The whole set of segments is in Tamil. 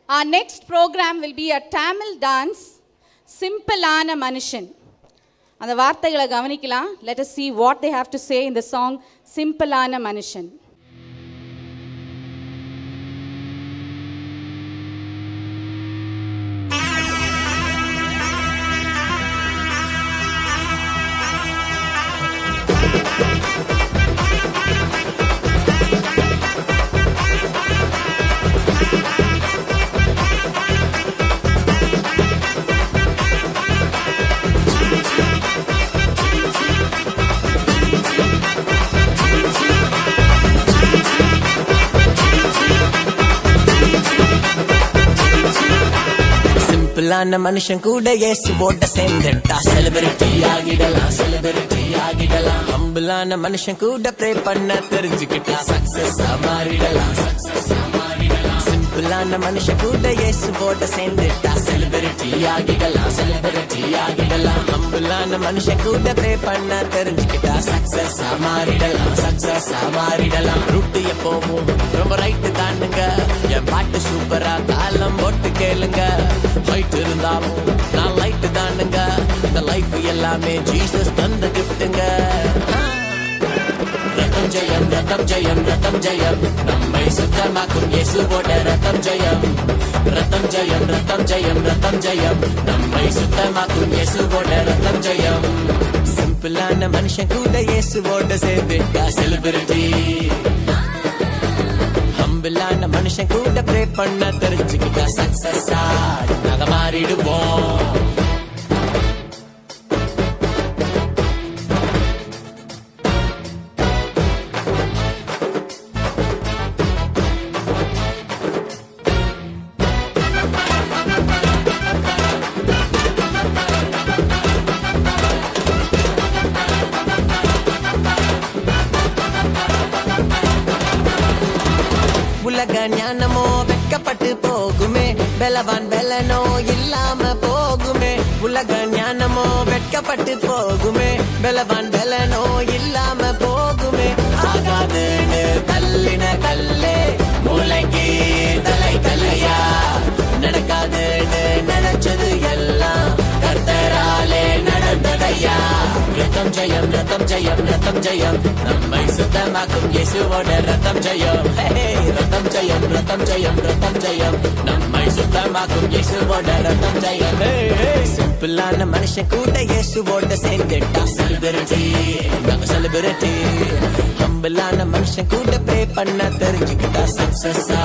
Our next program will be a Tamil dance, சிம்பிளான மனுஷன் அந்த வார்த்தைகளை கவனிக்கலாம் let us see what they have to say in the song சிம்பிளான மனுஷன் சிம்பிளான மனுஷன் கூட இயேசுவோட சேர்ந்துட்டா செலிபிரிட்டி ஆகிடலாம் செலிபிரிட்டி ஆகிடலாம் ஹம்பிளான மனுஷன் கூட ப்ரே பண்ண தெரிஞ்சுக்கிட்டா சக்சஸ் மாறிடலாம் சக்சஸ் மாறிடலாம் சிம்பிளான மனுஷன் கூட இயேசுவோட சேர்ந்துட்டா செலிபிரிட்டி ஆகிடலாம் செலிபிரிட்டி ஆகிடலாம் ஹம்பிளான மனுஷன் கூட ப்ரே பண்ண தெரிஞ்சுக்கிட்டா சக்சஸ் மாறிடலாம் சக்சஸ் மாறிடலாம் ரூட்டு எப்போவும் ரொம்ப ரைட்டு தானுங்க என் பாட்டு சூப்பரா காலம் போட்டு கேளுங்க ஹைட் இருந்தாலும் நான் லைட்டு தானுங்க இந்த லைஃப் எல்லாமே ஜீசஸ் தந்த கிஃப்ட்டுங்க ரத்தம் ஜெயம் ரத்தம் ஜெயம் ரத்தம் ஜெயம் நம்மை சுத்தமாக்கும் இயேசுவோட ரத்தம் ஜெயம் ரத்தம் ஜெயம் ரத்தம் ஜெயம் ரத்தம் ஜெயம் நம்மை சுத்தமாக்கும் இயேசுவோட ரத்தம் ஜெயம் சிம்பிளான மனுஷன் கூட இயேசுவோட சேர்ந்துட்டா செலிபிரிட்டி ஹம்பிளான மனுஷன் கூட ப்ரே பண்ண தெரிஞ்சுக்கிட்டா சக்சஸா நாங்க மாறிடுவோம் உலக ஞானமோ வெட்கப்பட்டு போகுமே பலவான் பலனோ இல்லாம போகுமே உலக ஞானமோ வெட்கப்பட்டு போகுமே பலவான் பலனோ இல்லாம போகுமே ஆகாதுன்னு தள்ளின கல்லே மூளைக்கு தலை தலையா நடக்காதுன்னு நினைச்சது எல்லாம் கர்த்தராலே நடந்ததையா ரத்தம் ஜெயம் ரத்தம் ஜெயம் ரத்தம் ஜெயம் நம்மை சுத்தமாக்கும் இயேசுவோட ரத்தம் ஜெயம் ஹே, ரத்தம் ஜெயம் ரத்தம் ஜெயம் ரத்தம் ஜெயம் நம்மை சுத்தமாக்கும் இயேசுவோட ரத்தம் ஜெயம் சிம்பிளான மனுஷன் கூட இயேசுவோட சேர்ந்துட்டா செலிபிரிட்டி நாங்க செலிபிரிட்டி ஹம்பிளான மனுஷன் கூட ப்ரே பண்ண தெரிஞ்சுக்கிட்டா சக்சஸா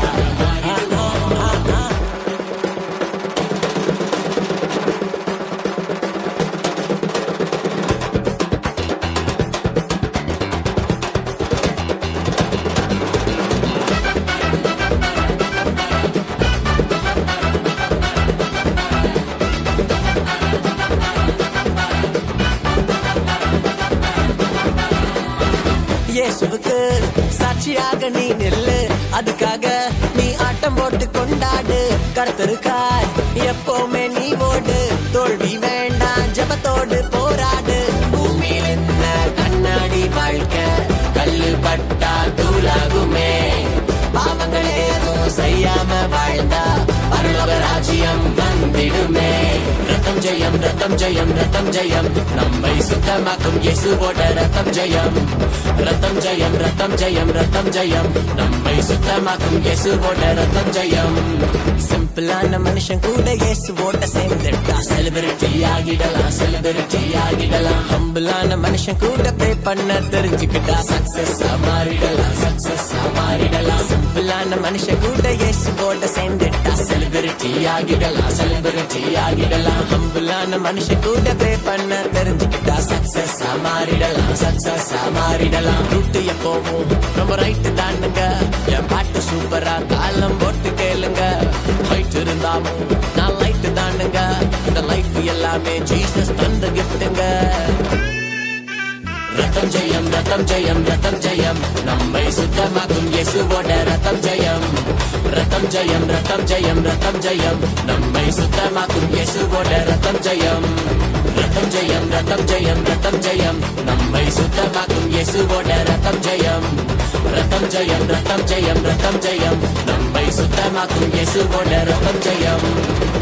இயேசுவுக்கு சாட்சியாக நீ நில்லு அதுக்காக நீ ஆட்டம் போட்டு கொண்டாடு கருத்தருக்காய் எப்பவுமே நீ ஓடு தோல்வி வேண்டாம் ஜபத்தோடு போராடு பூமியில் என்ன கண்ணாடி வாழ்க்கை கல்லு பட்டா தூளாகுமே பாவங்கள் ஏதும் செய்யாம வாழ்ந்தா பரலோக ராஜ்யம் வந்திடுமே ரத்தம் ஜெயம் ரத்தம் ஜெயம் ரத்தம் ஜெயம் நம்மை சுத்தமாக்கும் இயேசுவோட ரத்தம் ஜெயம் ரத்தம் ஜெயம் ரத்தம் ஜெயம் ரத்தம் ஜெயம் நம்மை சுத்தமாக்கும் இயேசுவோட ரத்தம் ஜெயம் சிம்பிளான மனுஷன் கூட இயேசுவோட சேர்ந்துட்டா செலிபிரிட்டி ஆகிடலாம் செலிபிரிட்டி ஆகிடலாம் ஹம்பிளான மனுஷன் கூட ப்ரே பண்ண தெரிஞ்சுக்கிட்டா சக்சஸ் மாறிடலாம் சக்சஸ் மாறிடலாம் சிம்பிளான மனுஷன் கூட இயேசுவோட சேர்ந்துட்டா செலிபிரிட்டி ஆகிடலாம் செலிபிரிட்டி ஆகிடலாம் ஹம்பிளான மனுஷன் கூட ப்ரே பண்ண தெரிஞ்சுக்கிட்டா சக்சஸ் மாறிடலாம் சக்சஸ் மாறிடலாம் ரூட்டு எப்போவும் ரொம்ப ரைட்டு தானுங்க என் பாட்டு சூப்பரா காலம் போட்டு கேளுங்க ஹைட் இருந்தாலும் நான் லைட்டு தானுங்க இந்த லைஃப் எல்லாமே ஜீசஸ் தந்த கிஃப்ட்டுங்க ரத்தம் ஜெயம் ரத்தம் ஜெயம் ரத்தம் ஜெயம் நம்மை சுத்தமாக்கும் இயேசுவோட ரத்தம் ஜெயம் ரத்தம் ஜெயம் ரத்தம் ஜெயம் ரத்தம் ஜெயம் நம்மை சுத்தமாக்கும் இயேசுவோட ரத்தம் ஜெயம் ரத்தம் ஜெயம் ரத்தம் ஜெயம் ரத்தம் ஜெயம் நம்மை சுத்தமாக்கும் இயேசுவோட ரத்தம் ஜெயம் ரத்தம் ஜெயம் ரத்தம் ஜெயம் ரத்தம் ஜெயம் நம்மை சுத்தமாக்கும் இயேசுவோட ரோகம் ஜெயம்